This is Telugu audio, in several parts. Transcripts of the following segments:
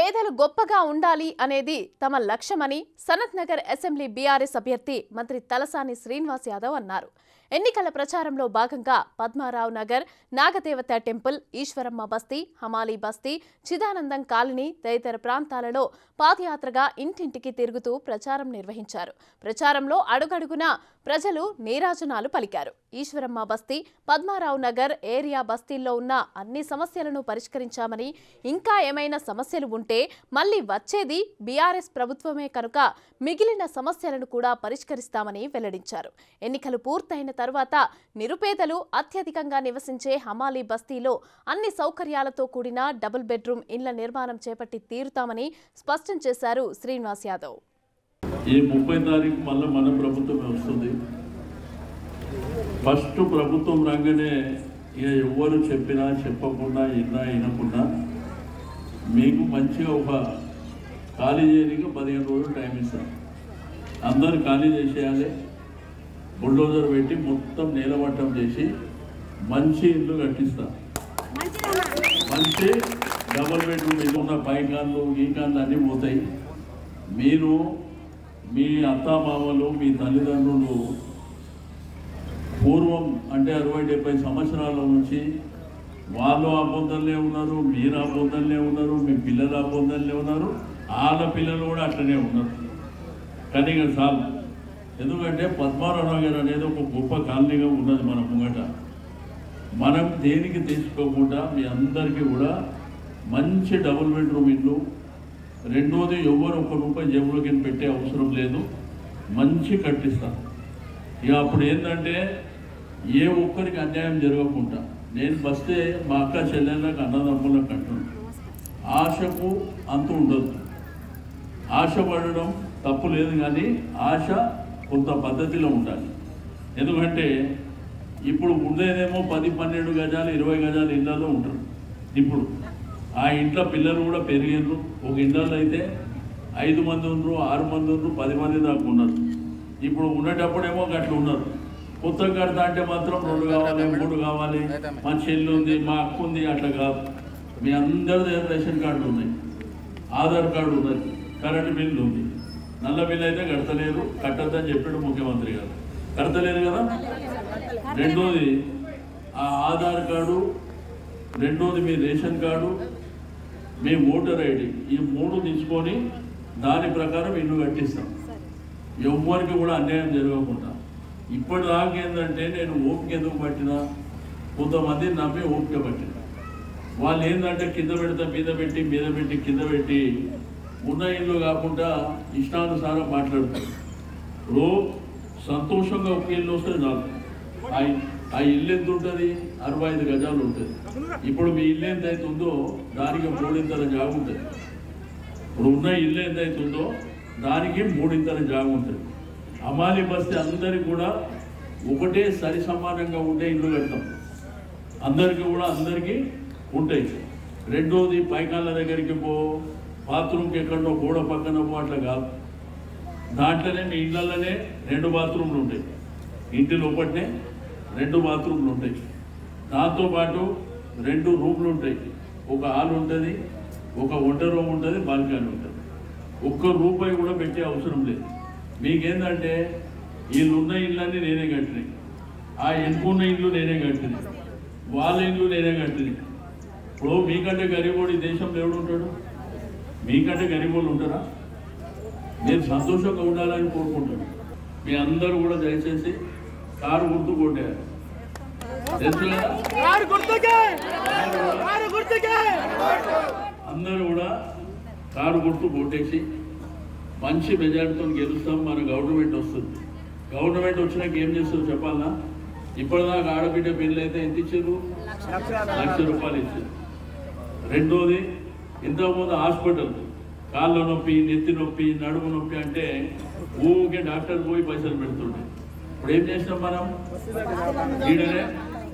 పేదలు గొప్పగా ఉండాలి అనేది తమ లక్ష్యమని సనత్ నగర్ అసెంబ్లీ బీఆర్ఎస్ అభ్యర్థి మంత్రి తలసాని శ్రీనివాస్ యాదవ్ అన్నారు ఎన్నికల ప్రచారంలో భాగంగా పద్మారావు నగర్ నాగదేవత టెంపుల్ ఈశ్వరమ్మ బస్తీ హమాలీ బస్తీ చిదానందం కాలనీ తదితర ప్రాంతాలలో పాదయాత్రగా ఇంటింటికి తిరుగుతూ ప్రచారం నిర్వహించారు ప్రచారంలో అడుగడుగునా ప్రజలు నీరాజనాలు పలికారు ఈశ్వరమ్మ బస్తీ పద్మారావు నగర్ ఏరియా బస్తీల్లో ఉన్న అన్ని సమస్యలను పరిష్కరించామని ఇంకా ఏమైనా సమస్యలు ఉంటే మళ్ళీ వచ్చేది బీఆర్ఎస్ ప్రభుత్వమే కనుక మిగిలిన సమస్యలను కూడా పరిష్కరిస్తామని వెల్లడించారు ఎన్నికలు పూర్తయిన తరువాత నిరుపేదలు అత్యధికంగా నివసించే హమాలీ బస్తీలో అన్ని సౌకర్యాలతో కూడిన డబుల్ బెడ్రూమ్ ఇండ్ల నిర్మాణం చేపట్టి తీరుతామని స్పష్టం చేశారు శ్రీనివాస్ యాదవ్ ఈ ముప్పై తారీఖు మళ్ళీ మన ప్రభుత్వమే వస్తుంది ఫస్ట్ ప్రభుత్వం రాగానే ఇక ఎవరు చెప్పినా చెప్పకుండా ఇన్నా వినకుండా మీకు మంచిగా ఒక ఖాళీ చేయడానికి పదిహేను రోజులు టైం ఇస్తాం అందరు ఖాళీ చేసేయాలి బుల్డోజర్ పెట్టి మొత్తం నీలమట్టం చేసి మంచి ఇల్లు కట్టిస్తాం మంచి డబల్ బెడ్రూమ్ ఇది ఉన్న పైకాన్లు గీకాన్లు అన్నీ పోతాయి మీరు మీ అత్తామామలు మీ తల్లిదండ్రులు పూర్వం అంటే అరవై డెబ్బై సంవత్సరాల నుంచి వాళ్ళు ఆ పొందలే ఉన్నారు మీరు ఆ పొందలే ఉన్నారు మీ పిల్లలు ఆ పొందలే ఉన్నారు వాళ్ళ పిల్లలు కూడా అట్లనే ఉన్నారు కానీ ఇక చాలు ఎందుకంటే పద్మారావు నగర్ అనేది ఒక గొప్ప కాలనీగా ఉన్నది మన ముంగట మనం దేనికి తీసుకోకుండా మీ అందరికీ కూడా మంచి డబుల్ బెడ్రూమ్ ఇల్లు రెండోది ఎవరు ఒక రూపాయి జేబులోకి పెట్టే అవసరం లేదు మంచి కట్టిస్తాను ఇక అప్పుడు ఏంటంటే ఏ ఒక్కరికి అన్యాయం జరగకుండా నేను వస్తే మా అక్క చెల్లెళ్ళకి అన్నదమ్ములకు కట్టను ఆశకు అంత ఉండదు ఆశ పడడం తప్పు లేదు కానీ ఆశ కొంత పద్ధతిలో ఉండాలి ఎందుకంటే ఇప్పుడు ఉండేదేమో పది పన్నెండు గజాలు ఇరవై గజాలు ఇళ్లలో ఉంటారు ఇప్పుడు ఆ ఇంట్లో పిల్లలు కూడా పెరిగారు ఒక ఇళ్ళల్లో అయితే ఐదు మంది ఉన్నారు ఆరు మంది ఉన్నారు పది మంది దాకా ఉన్నారు ఇప్పుడు ఉండేటప్పుడేమో గట్ల ఉన్నారు కొత్త కడతా అంటే మాత్రం రెండు కావాలి మూడు కావాలి మా చెల్లి ఉంది మా అక్క ఉంది అట్లా కాదు మీ అందరి దగ్గర రేషన్ కార్డు ఉన్నాయి ఆధార్ కార్డు ఉన్నది కరెంట్ బిల్లు ఉంది నల్ల బిల్లు అయితే కడతలేరు కట్టద్దని చెప్పాడు ముఖ్యమంత్రి గారు కడతలేరు కదా రెండోది ఆ ఆధార్ కార్డు రెండోది మీ రేషన్ కార్డు మీ ఓటర్ ఐడి ఈ మూడు తీసుకొని దాని ప్రకారం ఇల్లు కట్టిస్తాం ఎవ్వరికి కూడా అన్యాయం జరగకుండా ఇప్పటిదాకా ఏంటంటే నేను ఓపిక ఎందుకు పట్టినా కొంతమంది నమ్మి ఓపిక పట్టిన వాళ్ళు ఏంటంటే కింద పెడితే మీద పెట్టి మీద పెట్టి కింద పెట్టి ఉన్న ఇల్లు కాకుండా ఇష్టానుసారం మాట్లాడతారు ఇప్పుడు సంతోషంగా ఒక ఇల్లు వస్తే చాలు ఆ ఇ- ఆ ఇల్లు ఎంత ఉంటుంది అరవై ఐదు గజాలు ఉంటుంది ఇప్పుడు మీ ఇల్లు ఎంత అవుతుందో దానికి మూడింతల జాగ ఉంటుంది ఇప్పుడు ఉన్న ఇల్లు ఎంత అవుతుందో దానికి మూడింతల జాగ ఉంటుంది అమాలి బస్తీ అందరికి కూడా ఒకటే సరి సమానంగా ఉండే ఇల్లు కడతాం అందరికీ కూడా అందరికీ ఉంటాయి రెండోది పైకాళ్ళ దగ్గరికి పో బాత్రూమ్కి ఎక్కడో గోడ పక్కన పో అట్లా కాదు దాంట్లోనే మీ ఇళ్ళలోనే రెండు బాత్రూమ్లు ఉంటాయి ఇంటి లోపలనే రెండు బాత్రూమ్లు ఉంటాయి దాంతోపాటు రెండు రూమ్లు ఉంటాయి ఒక హాల్ ఉంటుంది ఒక వంట రూమ్ ఉంటుంది బాల్కనీ ఉంటుంది ఒక్క రూపాయి కూడా పెట్టే అవసరం లేదు మీకేందంటే వీళ్ళు ఉన్న ఇళ్ళన్నీ నేనే కట్టినాయి ఆ ఎన్నుకున్న ఇల్లు నేనే కట్టినాయి వాళ్ళ ఇల్లు నేనే కట్టినాయి ఇప్పుడు మీకంటే గరీబోడు ఈ దేశంలో ఎవడు ఉంటాడు మీకంటే గరీబోళ్ళు ఉంటారా నేను సంతోషంగా ఉండాలని కోరుకుంటాను మీ అందరూ కూడా దయచేసి కారు గుర్తు కొట్టారు తెలుసు కదా కారు గుర్తుకే కారు గుర్తుకే అందరూ కూడా కారు గుర్తు కొట్టేసి మంచి మెజార్టీతో గెలుస్తాం మన గవర్నమెంట్ వస్తుంది గవర్నమెంట్ వచ్చినాక ఏం చేస్తుందో చెప్పాలనా ఇప్పటిదాకా ఆడబిడ్డ పెళ్ళి అయితే ఎంత ఇచ్చారు లక్ష రూపాయలు ఇచ్చారు రెండోది ఇంతకుముందు హాస్పిటల్ కాళ్ళ నొప్పి నెత్తి నొప్పి నడుము నొప్పి అంటే ఊరికే డాక్టర్ పోయి పైసలు పెడుతుండే ఇప్పుడు ఏం చేసినాం మనం ఈడనే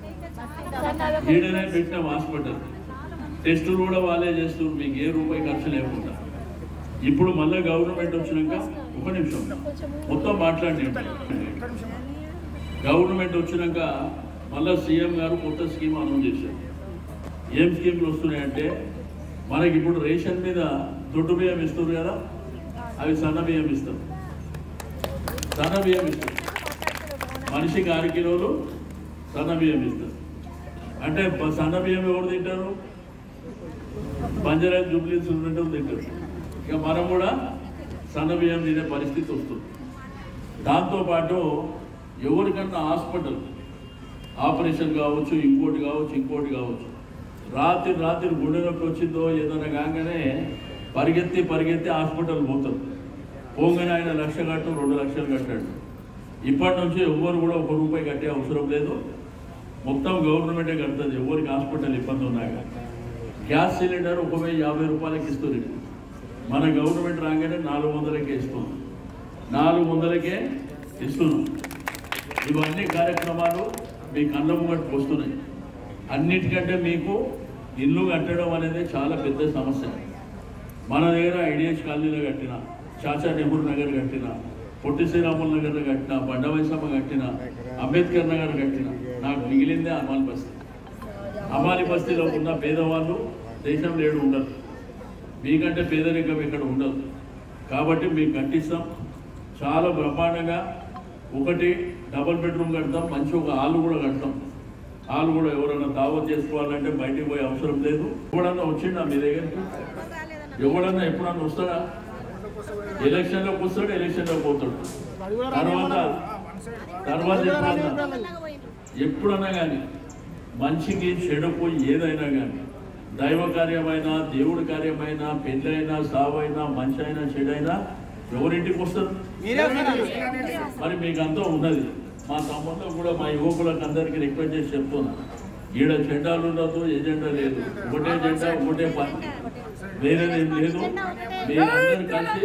ఈడనే పెట్టినాం హాస్పిటల్ టెస్టులు కూడా వాళ్ళే చేస్తున్నారు మీకు ఏ రూపాయి ఖర్చు లేకుండా ఇప్పుడు మళ్ళీ గవర్నమెంట్ వచ్చినాక ఒక నిమిషం మొత్తం మాట్లాడి గవర్నమెంట్ వచ్చినాక మళ్ళీ సీఎం గారు కొత్త స్కీమ్ అనౌన్స్ చేశారు ఏం స్కీమ్లు వస్తున్నాయంటే మనకి ఇప్పుడు రేషన్ మీద దొడ్డు బియ్యం ఇస్తారు కదా అవి సన్న బియ్యం ఇస్తారు సన్న బియ్యం ఇస్తారు మనిషికి ఆరు కిలోలు సన్న బియ్యం ఇస్తారు అంటే బ- సన్న బియ్యం ఎవరు తింటారు బంజారా జూబ్లీస్ ఉన్నట్టు తింటారు ఇక మనం కూడా సన్న బియ్యం తినే పరిస్థితి వస్తుంది దాంతోపాటు ఎవరికన్నా హాస్పిటల్ ఆపరేషన్ కావచ్చు ఇంకోటి కావచ్చు ఇంకోటి కావచ్చు రాత్రి రాత్రి గుండె నొప్పి వచ్చిందో ఏదైనా కాగానే పరిగెత్తి పరిగెత్తి హాస్పిటల్ పోతారు పోగానే ఆయన లక్ష కట్టు రెండు లక్షలు కట్టాడు ఇప్పటి నుంచి ఎవ్వరు కూడా ఒక రూపాయి కట్టే అవసరం లేదు మొత్తం గవర్నమెంటే కడుతుంది ఎవరికి హాస్పిటల్ ఇబ్బంది ఉన్నాక గ్యాస్ సిలిండర్ ఒక వెయ్యి యాభై రూపాయలకి ఇస్తుంది మన గవర్నమెంట్ రాగానే నాలుగు వందలకే ఇస్తున్నాం నాలుగు వందలకే ఇస్తున్నాం ఇవన్నీ కార్యక్రమాలు మీ కళ్ళ ముంగట్టుకు వస్తున్నాయి అన్నిటికంటే మీకు ఇల్లు కట్టడం అనేది చాలా పెద్ద సమస్య మన దగ్గర ఐడిఎస్ కాలనీలో కట్టిన చాచా నెహ్రూ నగర్ కట్టిన పొట్టి శ్రీరాములు నగర్ కట్టిన బండవైసమ్మ కట్టిన అంబేద్కర్ నగర్ కట్టిన నాకు మిగిలిందే అమాలి బస్తీ అమాలి బస్తీలో ఉన్న పేదవాళ్ళు దేశంలో ఏడు ఉండరు మీకంటే పేదరికం ఇక్కడ ఉండదు కాబట్టి మీకు కట్టిస్తాం చాలా బ్రహ్మాండంగా ఒకటి డబుల్ బెడ్రూమ్ కడతాం మంచి ఒక హాల్ కూడా కడతాం హాల్ కూడా ఎవరైనా దావత్ చేసుకోవాలంటే బయటికి పోయే అవసరం లేదు ఎవడన్నా వచ్చిండా మీ దగ్గరికి ఎవడన్నా ఎప్పుడన్నా వస్తాడా ఎలక్షన్లోకి వస్తాడు ఎలక్షన్లోకి పోతాడు తర్వాత తర్వాత ఎప్పుడన్నా ఎప్పుడన్నా కానీ మనిషికి చెడుకు ఏదైనా కానీ దైవ కార్యమైనా దేవుడి కార్యమైనా పెళ్ళైనా సావైనా మంచి అయినా చెడైనా ఎవరింటికి వస్తారు మరి మీకు అంతా ఉన్నది మా తమ్ముళ్ళు కూడా మా యువకులకు అందరికీ రిక్వెస్ట్ చేసి చెప్తున్నా ఈడ జెండాలు ఉండదు ఎజెండా లేదు ఒకటే జెండా ఒకటే పని వేరేది ఏం లేదు మీరందరూ కలిసి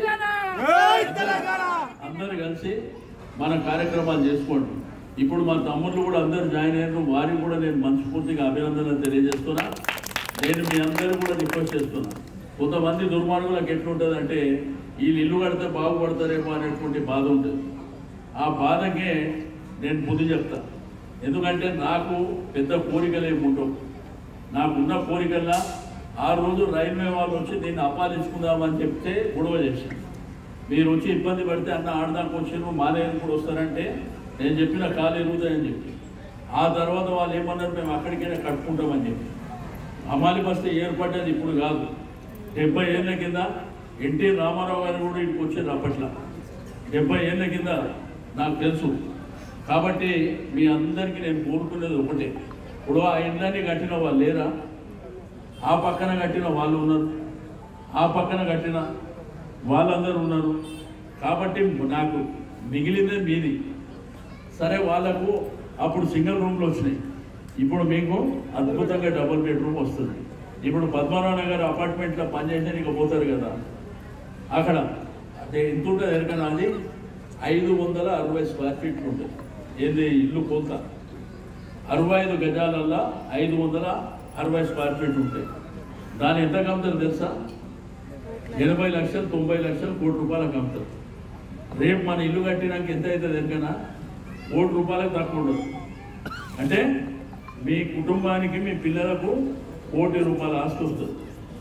అందరు కలిసి మన కార్యక్రమాలు చేసుకోండి ఇప్పుడు మా తమ్ముళ్ళు కూడా అందరు జాయిన్ అయ్యారు వారికి కూడా నేను మనస్ఫూర్తిగా అభినందనలు తెలియజేస్తున్నా నేను మీ అందరూ కూడా రిక్వెస్ట్ చేస్తున్నా కొంతమంది దుర్మార్గులకు ఎట్లుంటుంది అంటే వీళ్ళు ఇల్లు కడితే బాగుపడతారేమో అనేటువంటి బాధ ఉంటుంది ఆ బాధకే నేను బుద్ధి చెప్తా ఎందుకంటే నాకు పెద్ద కోరికలు ఏమి ఉండవు నాకున్న కోరికల్లా ఆ రోజు రైల్వే వాళ్ళు వచ్చి దీన్ని అపాలించుకుందామని చెప్తే గొడవ చేశాను మీరు వచ్చి ఇబ్బంది పడితే అన్న ఆడదానికి వచ్చిన మాదేవి కూడా వస్తారంటే నేను చెప్పిన కాలు ఎరుగుతాయని చెప్పి ఆ తర్వాత వాళ్ళు ఏమన్నారు మేము అక్కడికైనా కట్టుకుంటామని చెప్పి అమాలి బస్తే ఏర్పడ్డది ఇప్పుడు కాదు డెబ్బై ఏళ్ళ కింద ఎన్టీ రామారావు గారు కూడా ఇక్కడికి వచ్చారు అప్పట్లో డెబ్బై ఏళ్ళ కింద నాకు తెలుసు కాబట్టి మీ అందరికీ నేను కోరుకునేది ఒకటే ఇప్పుడు ఆ ఇండ్లని కట్టిన వాళ్ళు లేరా ఆ పక్కన కట్టిన వాళ్ళు ఉన్నారు ఆ పక్కన కట్టిన వాళ్ళందరూ ఉన్నారు కాబట్టి నాకు మిగిలిందే మీది సరే వాళ్ళకు అప్పుడు సింగిల్ రూమ్లు వచ్చినాయి ఇప్పుడు మీకు అద్భుతంగా డబుల్ బెడ్రూమ్ వస్తుంది ఇప్పుడు పద్మనాభ నగర్ అపార్ట్మెంట్లో పనిచేయడానికి పోతారు కదా అక్కడ అంటే ఎంత ఉంటుంది ఎరకనా అది ఐదు వందల అరవై స్క్వేర్ ఫీట్లు ఉంటుంది ఏంది ఇల్లు కొలత అరవై ఐదు గజాలల్లో ఐదు వందల అరవై స్క్వేర్ ఫీట్ ఉంటాయి దాని ఎంత కమ్ముతారు తెలుసా ఎనభై లక్షలు తొంభై లక్షలు కోటి రూపాయలకు అమ్ముతారు రేపు మన ఇల్లు కట్టినాక ఎంత అవుతుంది ఎంకనా కోటి రూపాయలకు తక్కువ ఉండదు అంటే మీ కుటుంబానికి మీ పిల్లలకు కోటి రూపాయల ఆస్తి వస్తుంది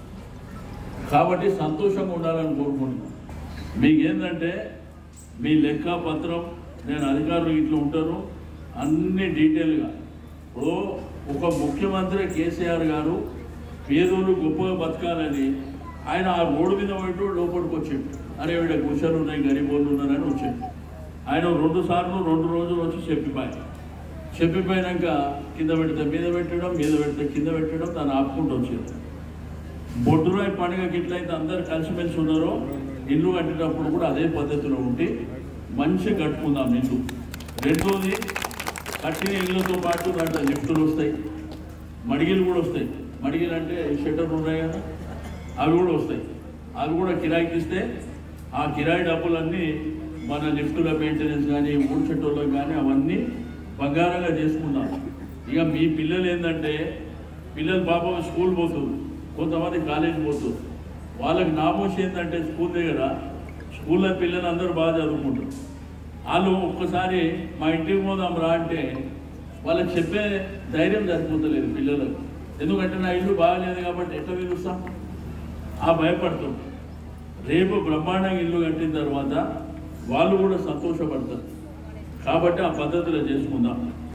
కాబట్టి సంతోషంగా ఉండాలని కోరుకుంటున్నాను మీకు ఏంటంటే మీ లెక్క పత్రం నేను అధికారులు ఇట్లా ఉంటారు అన్ని డీటెయిల్గా ఇప్పుడు ఒక ముఖ్యమంత్రి కేసీఆర్ గారు పేదోళ్ళు గొప్పగా బతకాలని ఆయన ఆ రోడ్డు మీద పోయి లోపలికి వచ్చిండు అరే వీళ్ళ కుషాలు ఉన్నాయి గరీబోళ్ళు ఉన్నారని వచ్చిండు ఆయన రెండు సార్లు రెండు రోజులు వచ్చి చెప్పిపోయారు చెప్పిపోయినాక కింద పెడితే మీద పెట్టడం మీద పెడితే కింద పెట్టడం దాన్ని ఆపుకుంటూ వచ్చింది బొడ్డురాయి పండుగకి ఎట్లయితే అందరు కలిసిమెలిసి ఉన్నారో ఇల్లు కట్టేటప్పుడు కూడా అదే పద్ధతిలో ఉండి మంచి కట్టుకుందాం ఇల్లు రెండోది కట్టిన ఇళ్ళతో పాటు దాంట్లో లిఫ్టులు వస్తాయి మడిగిలు కూడా వస్తాయి మడిగిలు అంటే షట్టర్లు ఉన్నాయి కదా అవి కూడా వస్తాయి అవి కూడా కిరాయికి ఇస్తే ఆ కిరాయి డబ్బులన్నీ మన లిఫ్టుల మెయింటెనెన్స్ కానీ ఊడ్చేటోళ్ళకి కానీ అవన్నీ బంగారంగా చేసుకుందాం ఇక మీ పిల్లలు ఏంటంటే పిల్లలు పాపం స్కూల్ పోతుంది కొంతమంది కాలేజ్ పోతుంది వాళ్ళకి నామోషి ఏంటంటే స్కూల్ దగ్గర స్కూల్లో పిల్లలు అందరూ బాగా చదువుకుంటారు వాళ్ళు ఒక్కసారి మా ఇంటికి పోదాం రా అంటే వాళ్ళకి చెప్పే ధైర్యం సరిపోతలేదు పిల్లలకు ఎందుకంటే నా ఇల్లు బాగాలేదు కాబట్టి ఎట్లా పిలుస్తాం ఆ భయపడతారు రేపు బ్రహ్మాండంగా ఇల్లు కట్టిన తర్వాత వాళ్ళు కూడా సంతోషపడతారు కాబట్టి ఆ పద్ధతిలో చేసుకుందాం